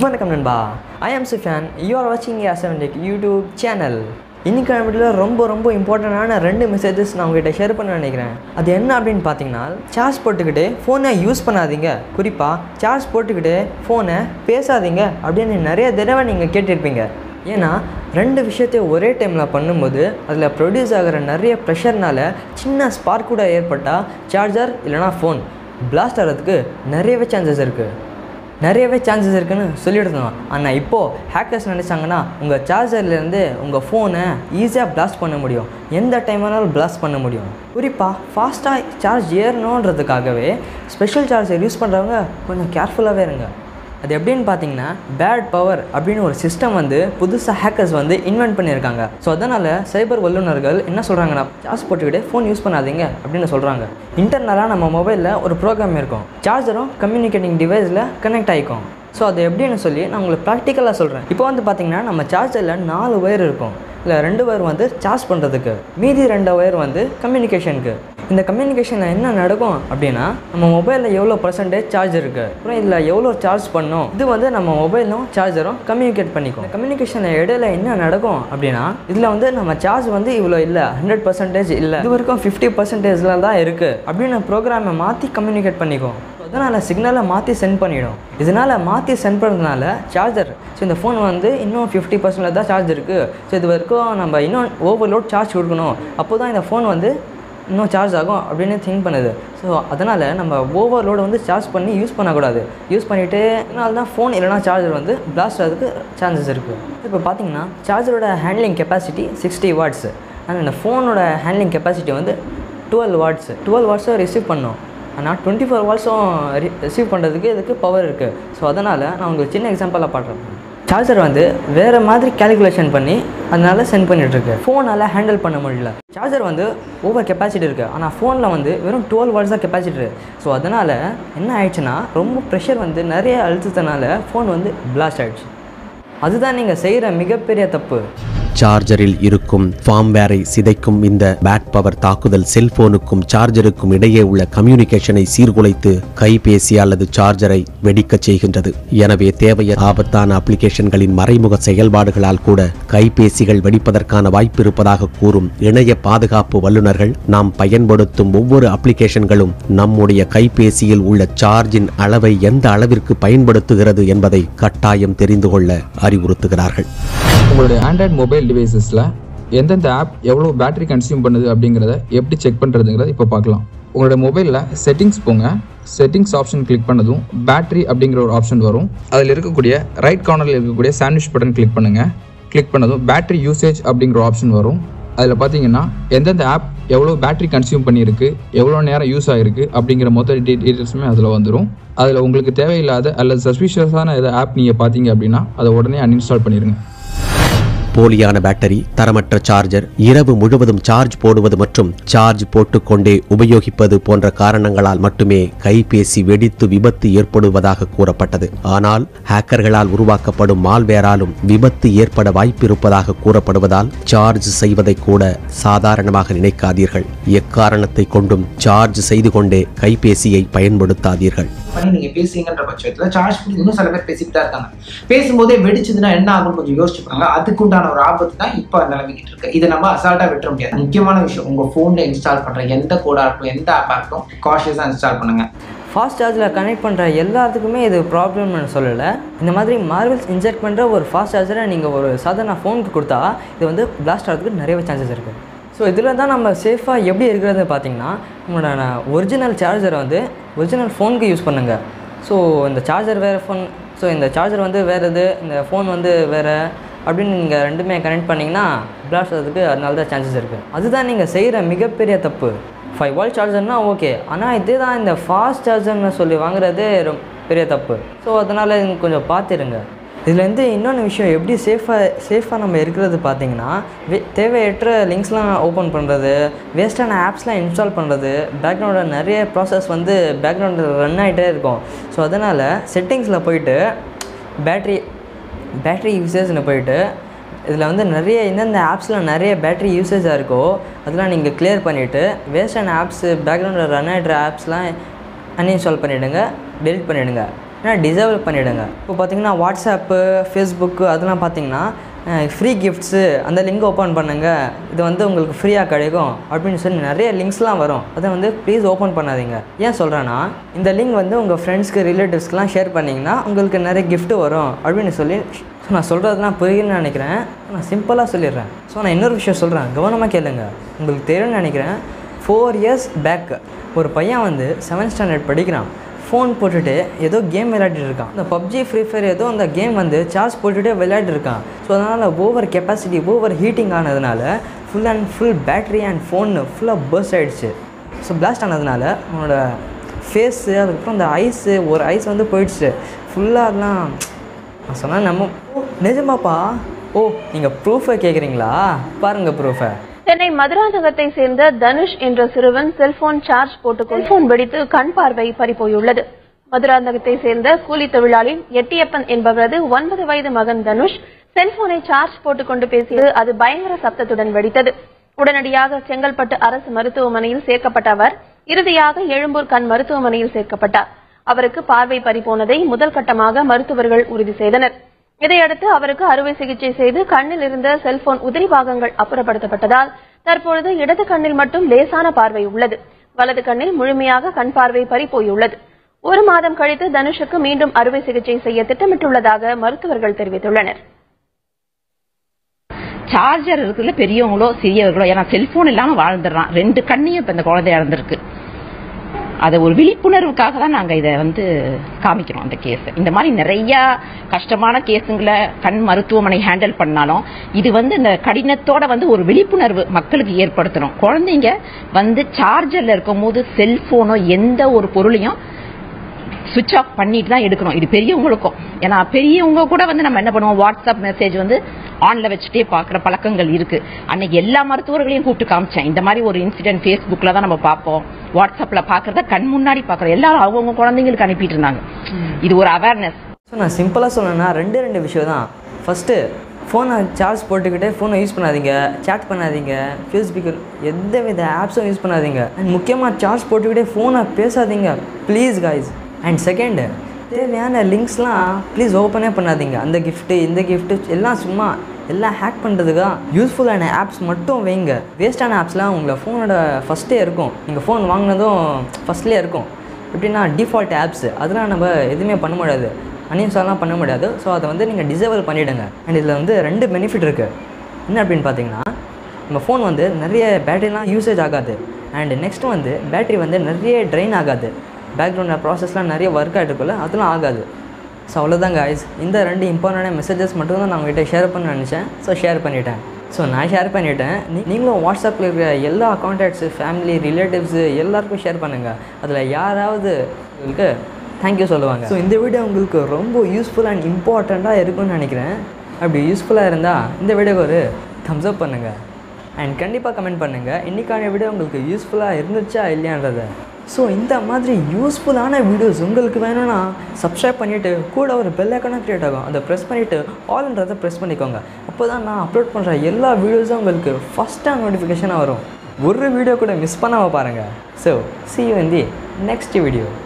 வணக்கம் நண்பா ஐ ஆம் சுஃபியான் யூ ஆர் வாட்சிங் ஏ செவன்டெக் யூடியூப் சேனல் இன்னைக்கு வீடியோவில் ரொம்ப ரொம்ப இம்பார்ட்டண்டான ரெண்டு மெசேஜஸ் நான் உங்ககிட்ட ஷேர் பண்ண நினைக்கிறேன் அது என்ன அப்படின்னு பார்த்தீங்கன்னா சார்ஜ் போட்டுக்கிட்டு ஃபோனை யூஸ் பண்ணாதீங்க குறிப்பாக சார்ஜ் போட்டுக்கிட்டு ஃபோனை பேசாதீங்க அப்படின்னு நிறைய தடவை நீங்கள் கேட்டிருப்பீங்க ஏன்னா ரெண்டு விஷயத்தையும் ஒரே டைமில் பண்ணும்போது அதில் ப்ரொடியூஸ் ஆகிற நிறைய ப்ரெஷர்னால சின்ன ஸ்பார்க் கூட ஏற்பட்டால் சார்ஜர் இல்லைனா ஃபோன் பிளாஸ்ட் ஆகிறதுக்கு நிறையவே சான்சஸ் இருக்குது நிறையவே சான்சஸ் இருக்குன்னு சொல்லிடுறோம் ஆனால் இப்போது ஹேக்கர்ஸ் நினச்சாங்கன்னா உங்கள் சார்ஜர்லேருந்து உங்கள் ஃபோனை ஈஸியாக பிளாஸ்ட் பண்ண முடியும் எந்த டைம் வேணாலும் பிளாஸ்ட் பண்ண முடியும் குறிப்பாக ஃபாஸ்ட்டாக சார்ஜ் ஏறணுன்றதுக்காகவே ஸ்பெஷல் சார்ஜர் யூஸ் பண்ணுறவங்க கொஞ்சம் கேர்ஃபுல்லாகவே இருங்க அது எப்படின்னு பார்த்தீங்கன்னா பேட் பவர் அப்படின்னு ஒரு சிஸ்டம் வந்து புதுசாக ஹேக்கர்ஸ் வந்து இன்வென்ட் பண்ணியிருக்காங்க ஸோ அதனால் சைபர் வல்லுநர்கள் என்ன சொல்கிறாங்கன்னா சார்ஜ் போட்டுக்கிட்டு ஃபோன் யூஸ் பண்ணாதீங்க அப்படின்னு சொல்கிறாங்க இன்டர்னலாக நம்ம மொபைலில் ஒரு ப்ரோக்ராம் இருக்கும் சார்ஜரும் கம்யூனிகேட்டிங் டிவைஸில் கனெக்ட் ஆகிக்கும் ஸோ அது எப்படின்னு சொல்லி நான் உங்களுக்கு ப்ராக்டிக்கலாக சொல்கிறேன் இப்போ வந்து பார்த்தீங்கன்னா நம்ம சார்ஜரில் நாலு ஒயர் இருக்கும் இல்லை ரெண்டு ஒயர் வந்து சார்ஜ் பண்ணுறதுக்கு மீதி ரெண்டு ஒயர் வந்து கம்யூனிகேஷனுக்கு இந்த கம்யூனிகேஷனில் என்ன நடக்கும் அப்படின்னா நம்ம மொபைலில் எவ்வளோ பர்சன்டேஜ் சார்ஜ் இருக்குது அப்புறம் இதில் எவ்வளோ சார்ஜ் பண்ணும் இது வந்து நம்ம மொபைலும் சார்ஜரும் கம்யூனிகேட் பண்ணிக்கும் கம்யூனிகேஷனில் இடையில என்ன நடக்கும் அப்படின்னா இதில் வந்து நம்ம சார்ஜ் வந்து இவ்வளோ இல்லை ஹண்ட்ரட் பர்சன்டேஜ் இல்லை இது வரைக்கும் ஃபிஃப்டி பர்சன்டேஜில் தான் இருக்குது அப்படின்னு ப்ரோக்ராமை மாற்றி கம்யூனிகேட் பண்ணிக்கும் அதனால் சிக்னலை மாற்றி சென்ட் பண்ணிடும் இதனால் மாற்றி சென்ட் பண்ணுறதுனால சார்ஜர் ஸோ இந்த ஃபோன் வந்து இன்னும் ஃபிஃப்டி பர்சன்டில் தான் சார்ஜ் இருக்குது ஸோ இது வரைக்கும் நம்ம இன்னும் ஓவர்லோட் சார்ஜ் கொடுக்கணும் அப்போ தான் இந்த ஃபோன் வந்து இன்னும் சார்ஜ் ஆகும் அப்படின்னு திங்க் பண்ணுது ஸோ அதனால் நம்ம ஓவர்லோடு வந்து சார்ஜ் பண்ணி யூஸ் பண்ணக்கூடாது யூஸ் பண்ணிவிட்டு இதனால தான் ஃபோன் இல்லைனா சார்ஜர் வந்து பிளாஸ்ட் ஆகிறதுக்கு சான்சஸ் இருக்குது இப்போ பார்த்தீங்கன்னா சார்ஜரோட ஹேண்ட்லிங் கெப்பாசிட்டி சிக்ஸ்டி வாட்ஸு ஆனால் இந்த ஃபோனோட ஹேண்ட்லிங் கெப்பாசிட்டி வந்து டுவெல் வாட்ஸு டுவெல் வாட்ஸை ரிசீவ் பண்ணோம் ஆனால் டுவெண்ட்டி ஃபோர் வாட்ஸும் ரிசீவ் பண்ணுறதுக்கு இதுக்கு பவர் இருக்குது ஸோ அதனால் நான் உங்களுக்கு சின்ன எக்ஸாம்பிளாக பாடுறேன் சார்ஜர் வந்து வேறு மாதிரி கேல்குலேஷன் பண்ணி அதனால சென்ட் பண்ணிகிட்ருக்கு ஃபோனால் ஹேண்டில் பண்ண முடியல சார்ஜர் வந்து ஓவர் கெப்பாசிட்டி இருக்குது ஆனால் ஃபோனில் வந்து வெறும் டுவெல் வாட்ஸ் தான் கெப்பாசிட்டி இருக்குது ஸோ அதனால் என்ன ஆயிடுச்சுன்னா ரொம்ப ப்ரெஷர் வந்து நிறைய அழுத்தத்தினால ஃபோன் வந்து பிளாஸ்ட் ஆகிடுச்சு அதுதான் நீங்கள் செய்கிற மிகப்பெரிய தப்பு சார்ஜரில் இருக்கும் ஃபார்ம்வேரை சிதைக்கும் இந்த பேட் பவர் தாக்குதல் செல்போனுக்கும் சார்ஜருக்கும் இடையே உள்ள கம்யூனிகேஷனை சீர்குலைத்து கைபேசி அல்லது சார்ஜரை வெடிக்கச் செய்கின்றது எனவே தேவைய ஆபத்தான அப்ளிகேஷன்களின் மறைமுக செயல்பாடுகளால் கூட கைபேசிகள் வெடிப்பதற்கான வாய்ப்பு இருப்பதாக கூறும் இணைய பாதுகாப்பு வல்லுநர்கள் நாம் பயன்படுத்தும் ஒவ்வொரு அப்ளிகேஷன்களும் நம்முடைய கைபேசியில் உள்ள சார்ஜின் அளவை எந்த அளவிற்கு பயன்படுத்துகிறது என்பதை கட்டாயம் தெரிந்து கொள்ள அறிவுறுத்துகிறார்கள் உங்களுடைய ஆண்ட்ராய்ட் மொபைல் டிவைசஸில் எந்தெந்த ஆப் எவ்வளோ பேட்டரி கன்சியூம் பண்ணுது அப்படிங்கிறத எப்படி செக் பண்ணுறதுங்கிறத இப்போ பார்க்கலாம் உங்களோட மொபைலில் செட்டிங்ஸ் போங்க செட்டிங்ஸ் ஆப்ஷன் கிளிக் பண்ணதும் பேட்டரி அப்படிங்கிற ஒரு ஆப்ஷன் வரும் அதில் இருக்கக்கூடிய ரைட் கார்னரில் இருக்கக்கூடிய சாண்ட்விச் பட்டன் கிளிக் பண்ணுங்கள் கிளிக் பண்ணதும் பேட்டரி யூசேஜ் அப்படிங்கிற ஆப்ஷன் வரும் அதில் பார்த்தீங்கன்னா எந்தெந்த ஆப் எவ்வளோ பேட்டரி கன்சியூம் பண்ணியிருக்கு எவ்வளோ நேரம் யூஸ் ஆகிருக்கு அப்படிங்கிற மொத்த டீட்டெயில்ஸுமே அதில் வந்துடும் அதில் உங்களுக்கு தேவையில்லாத அல்லது சஸ்பிஷியஸான எதாவது ஆப் நீங்கள் பார்த்தீங்க அப்படின்னா அதை உடனே அன்இன்ஸ்டால் பண்ணிடுங்க போலியான பேட்டரி தரமற்ற சார்ஜர் இரவு முழுவதும் சார்ஜ் போடுவது மற்றும் சார்ஜ் போட்டுக்கொண்டே உபயோகிப்பது போன்ற காரணங்களால் மட்டுமே கைபேசி வெடித்து விபத்து ஏற்படுவதாக கூறப்பட்டது ஆனால் ஹேக்கர்களால் உருவாக்கப்படும் மால்வேராலும் விபத்து ஏற்பட வாய்ப்பிருப்பதாக கூறப்படுவதால் சார்ஜ் செய்வதை கூட சாதாரணமாக நினைக்காதீர்கள் எக்காரணத்தை கொண்டும் சார்ஜ் செய்து கொண்டே கைபேசியை பயன்படுத்தாதீர்கள் பண்ணி நீங்க பேசுங்கன்ற பட்சத்துல சார்ஜ் பண்ணி இன்னும் சில பேர் பேசிட்டு தான் இருக்காங்க பேசும்போதே வெடிச்சதுன்னா என்ன ஆகும் கொஞ்சம் யோசிச்சு பாருங்க அதுக்கு உண்டான ஒரு ஆபத்து தான் இப்போ நிலவிக்கிட்டு இருக்கு இதை நம்ம அசால்ட்டா விட்டுற முடியாது முக்கியமான விஷயம் உங்க போன்ல இன்ஸ்டால் பண்ற எந்த கோடா இருக்கட்டும் எந்த ஆப்பா இருக்கட்டும் காஷியஸா இன்ஸ்டால் பண்ணுங்க ஃபாஸ்ட் சார்ஜில் கனெக்ட் பண்ணுற எல்லாத்துக்குமே இது ப்ராப்ளம்னு சொல்லலை இந்த மாதிரி மார்வல்ஸ் இன்ஜெக்ட் பண்ணுற ஒரு ஃபாஸ்ட் சார்ஜரை நீங்கள் ஒரு சாதாரண ஃபோனுக்கு கொடுத்தா இது வந்து பிளாஸ்ட் ஆகிறதுக்கு நிறையவே சான்சஸ் இருக்குது ஸோ இதில் தான் நம்ம சேஃபாக எப்படி இருக்கிறது பார்த்தீங்கன்னா நம்மளோட ஒரிஜினல் சார்ஜரை வந்து ஒரிஜினல் ஃபோனுக்கு யூஸ் பண்ணுங்கள் ஸோ இந்த சார்ஜர் வேறு ஃபோன் ஸோ இந்த சார்ஜர் வந்து வேறு இது இந்த ஃபோன் வந்து வேறு அப்படின்னு நீங்கள் ரெண்டுமே கனெக்ட் பண்ணிங்கன்னா பிளாஸ்ட் ஆகிறதுக்கு அதனால தான் சான்சஸ் இருக்குது அதுதான் நீங்கள் செய்கிற மிகப்பெரிய தப்பு ஃபைவ் வால் சார்ஜர்னா ஓகே ஆனால் இதே தான் இந்த ஃபாஸ்ட் சார்ஜர்னு சொல்லி வாங்குறதே ரொம்ப பெரிய தப்பு ஸோ அதனால் கொஞ்சம் பார்த்துருங்க இதுலேருந்து இன்னொன்று விஷயம் எப்படி சேஃபாக சேஃபாக நம்ம இருக்கிறது பார்த்தீங்கன்னா வே தேவையற்ற லிங்க்ஸ்லாம் ஓப்பன் பண்ணுறது வேஸ்ட்டான ஆப்ஸ்லாம் இன்ஸ்டால் பண்ணுறது பேக்ரவுண்டில் நிறைய ப்ராசஸ் வந்து பேக்ரவுண்டில் ரன் ஆகிட்டே இருக்கும் ஸோ அதனால் செட்டிங்ஸில் போயிட்டு பேட்ரி பேட்ரி யூசேஜ்னு போயிட்டு இதில் வந்து நிறைய எந்தெந்த ஆப்ஸில் நிறைய பேட்டரி யூசேஜாக இருக்கோ அதெல்லாம் நீங்கள் கிளியர் பண்ணிவிட்டு வேஸ்டான ஆப்ஸு பேக்ரவுண்டில் ரன் ஆகிடுற ஆப்ஸ்லாம் அன்இன்ஸ்டால் பண்ணிவிடுங்க டெலிட் பண்ணிவிடுங்க ஏன்னா டிசேபிள் பண்ணிவிடுங்க இப்போ பார்த்தீங்கன்னா வாட்ஸ்அப்பு ஃபேஸ்புக்கு அதெல்லாம் பார்த்தீங்கன்னா ஃப்ரீ கிஃப்ட்ஸு அந்த லிங்க் ஓப்பன் பண்ணுங்க இது வந்து உங்களுக்கு ஃப்ரீயாக கிடைக்கும் அப்படின்னு சொல்லி நிறைய லிங்க்ஸ்லாம் வரும் அதை வந்து ப்ளீஸ் ஓப்பன் பண்ணாதீங்க ஏன் சொல்கிறேன்னா இந்த லிங்க் வந்து உங்கள் ஃப்ரெண்ட்ஸ்க்கு ரிலேட்டிவ்ஸ்க்குலாம் ஷேர் பண்ணிங்கன்னா உங்களுக்கு நிறைய gift வரும் அப்படின்னு சொல்லி ஸோ நான் சொல்கிறதுலாம் புரியுதுன்னு நினைக்கிறேன் நான் சிம்பிளாக சொல்லிடுறேன் ஸோ நான் இன்னொரு விஷயம் சொல்கிறேன் கவனமாக கேளுங்க உங்களுக்கு தெரியும்னு நினைக்கிறேன் ஃபோர் இயர்ஸ் பேக் ஒரு பையன் வந்து செவன்த் ஸ்டாண்டர்ட் படிக்கிறான் ஃபோன் போட்டுட்டு ஏதோ கேம் விளையாடிட்டு இருக்கான் இந்த பப்ஜி ஃப்ரீ ஃபயர் ஏதோ அந்த கேம் வந்து சார்ஜ் போட்டுகிட்டே விளையாடிட்டு இருக்கான் ஸோ அதனால் ஓவர் கெப்பாசிட்டி ஓவர் ஹீட்டிங் ஆனதுனால full and full battery and phone ஃபுல்லாக பர்ஸ்ட் ஆகிடுச்சு ஸோ பிளாஸ்ட் ஆனதுனால அவனோட ஃபேஸு அதுக்கப்புறம் அந்த ஐஸு ஒரு ஐஸ் வந்து போயிடுச்சு ஃபுல்லாக அதெல்லாம் நான் சொன்னால் நம்ம ஓ நிஜமாப்பா ஓ நீங்கள் ப்ரூஃபை கேட்குறீங்களா பாருங்கள் ப்ரூஃபை சென்னை மதுராந்தகத்தை சேர்ந்த தனுஷ் என்ற சிறுவன் செல்போன் சார்ஜ் போட்டு செல்போன் வெடித்து கண் பார்வை பறிபோயுள்ளது மதுராந்தகத்தை சேர்ந்த கூலி தொழிலாளி எட்டியப்பன் என்பவரது ஒன்பது வயது மகன் தனுஷ் செல்போனை சார்ஜ் போட்டுக் கொண்டு பேசியது அது பயங்கர சப்தத்துடன் வெடித்தது உடனடியாக செங்கல்பட்டு அரசு மருத்துவமனையில் சேர்க்கப்பட்ட அவர் இறுதியாக எழும்பூர் கண் மருத்துவமனையில் சேர்க்கப்பட்டார் அவருக்கு பார்வை பறிபோனதை முதல் கட்டமாக மருத்துவர்கள் உறுதி செய்தனர் இதையடுத்து அவருக்கு அறுவை சிகிச்சை செய்து கண்ணில் இருந்த செல்போன் உதிரி பாகங்கள் அப்புறப்படுத்தப்பட்டதால் தற்பொழுது இடது கண்ணில் மட்டும் லேசான பார்வை உள்ளது வலது கண்ணில் முழுமையாக கண் பார்வை பறிபோயுள்ளது ஒரு மாதம் கழித்து தனுஷுக்கு மீண்டும் அறுவை சிகிச்சை செய்ய திட்டமிட்டுள்ளதாக மருத்துவர்கள் தெரிவித்துள்ளனர் சார்ஜர் இருக்குல்ல பெரியவங்களோ சிறியவர்களோ ஏன்னா செல்போன் இல்லாம வாழ்ந்துடுறான் ரெண்டு கண்ணையும் இப்ப இந்த குழந்தை இழந்திருக்கு அது ஒரு விழிப்புணர்வுக்காக தான் நாங்க இதை வந்து காமிக்கிறோம் அந்த கேஸ் இந்த மாதிரி நிறைய கஷ்டமான கேஸுங்களை கண் மருத்துவமனை ஹேண்டில் பண்ணாலும் இது வந்து இந்த கடினத்தோட வந்து ஒரு விழிப்புணர்வு மக்களுக்கு ஏற்படுத்தணும் குழந்தைங்க வந்து சார்ஜர்ல இருக்கும் போது செல்போனோ எந்த ஒரு பொருளையும் சுவிட்ச் ஆஃப் பண்ணிட்டு தான் எடுக்கணும் இது பெரியவங்களுக்கும் ஏன்னா பெரியவங்க கூட வந்து நம்ம என்ன பண்ணுவோம் வாட்ஸ்அப் மெசேஜ் வந்து ஆன்ல வச்சுட்டே பாக்குற பழக்கங்கள் இருக்கு அன்னைக்கு எல்லா மருத்துவர்களையும் கூப்பிட்டு காமிச்சேன் இந்த மாதிரி ஒரு இன்சிடென்ட் ஃபேஸ்புக்ல தான் நம்ம பார்ப்போம் வாட்ஸ்அப்ல பாக்குறத கண் முன்னாடி பாக்குறோம் எல்லாரும் அவங்கவுங்க குழந்தைங்களுக்கு அனுப்பிட்டு இருந்தாங்க இது ஒரு அவேர்னஸ் ஸோ நான் சிம்பிளாக சொல்லணும்னா ரெண்டே ரெண்டு விஷயம் தான் ஃபஸ்ட்டு ஃபோனை சார்ஜ் போட்டுக்கிட்டே ஃபோனை யூஸ் பண்ணாதீங்க சேட் பண்ணாதீங்க ஃபேஸ்புக் எந்த வித ஆப்ஸும் யூஸ் பண்ணாதீங்க அண்ட் முக்கியமாக சார்ஜ் போட்டுக்கிட்டே ஃபோனை பேசாதீங்க ப்ளீஸ் guys அண்ட் செகண்டு தேவையான லிங்க்ஸ்லாம் ப்ளீஸ் ஓப்பனே பண்ணாதீங்க அந்த கிஃப்ட்டு இந்த கிஃப்ட்டு எல்லாம் சும்மா எல்லாம் ஹேக் பண்ணுறதுக்கா யூஸ்ஃபுல்லான ஆப்ஸ் மட்டும் வைங்க வேஸ்டான ஆப்ஸ்லாம் உங்களை ஃபோனோட ஃபஸ்ட்டே இருக்கும் நீங்கள் ஃபோன் வாங்கினதும் ஃபஸ்ட்லேயே இருக்கும் எப்படின்னா டிஃபால்ட் ஆப்ஸ் அதெல்லாம் நம்ம எதுவுமே பண்ண முடியாது அன்இன்ஸ்டால்லாம் பண்ண முடியாது ஸோ அதை வந்து நீங்கள் டிசேபிள் பண்ணிவிடுங்க அண்ட் இதில் வந்து ரெண்டு பெனிஃபிட் இருக்குது என்ன அப்படின்னு பார்த்தீங்கன்னா நம்ம ஃபோன் வந்து நிறைய பேட்டரிலாம் யூசேஜ் ஆகாது அண்ட் நெக்ஸ்ட் வந்து பேட்டரி வந்து நிறைய ட்ரைன் ஆகாது பேக்ரவுண்டில் ப்ராசஸ்லாம் நிறைய ஒர்க் ஆகிட்டு இருக்குல்ல அதெல்லாம் ஆகாது ஸோ அவ்வளோதான் guys இந்த ரெண்டு இம்பார்ட்டண்டான மெசேஜஸ் மட்டும் தான் நான் உங்ககிட்ட ஷேர் பண்ண நினச்சேன் ஸோ ஷேர் பண்ணிட்டேன் ஸோ நான் ஷேர் பண்ணிட்டேன் நீ- நீங்களும் வாட்ஸ்அப்பில் இருக்கிற எல்லா கான்டாக்ட்ஸு ஃபேமிலி ரிலேட்டிவ்ஸு எல்லாருக்கும் ஷேர் பண்ணுங்கள் அதில் யாராவது உங்களுக்கு தேங்க்யூ சொல்லுவாங்க ஸோ இந்த வீடியோ உங்களுக்கு ரொம்ப யூஸ்ஃபுல் அண்ட் இம்பார்ட்டண்ட்டாக இருக்கும்னு நினைக்கிறேன் அப்படி யூஸ்ஃபுல்லாக இருந்தால் இந்த வீடியோக்கு ஒரு thumbs up பண்ணுங்கள் அண்ட் கண்டிப்பாக கமெண்ட் பண்ணுங்கள் இன்றைக்கான வீடியோ உங்களுக்கு யூஸ்ஃபுல்லாக இருந்துச்சா இல்லையான்றதை ஸோ இந்த மாதிரி யூஸ்ஃபுல்லான வீடியோஸ் உங்களுக்கு வேணும்னா சப்ஸ்கிரைப் பண்ணிவிட்டு கூட ஒரு பெல் ஐக்கான க்ரியேட் ஆகும் அதை ப்ரெஸ் பண்ணிவிட்டு ஆல்ன்றதை ப்ரெஸ் பண்ணிக்கோங்க அப்போ தான் நான் அப்லோட் பண்ணுற எல்லா வீடியோஸும் உங்களுக்கு ஃபஸ்ட்டாக நோட்டிஃபிகேஷனாக வரும் ஒரு வீடியோ கூட மிஸ் பண்ணாமல் பாருங்கள் so see you in the next video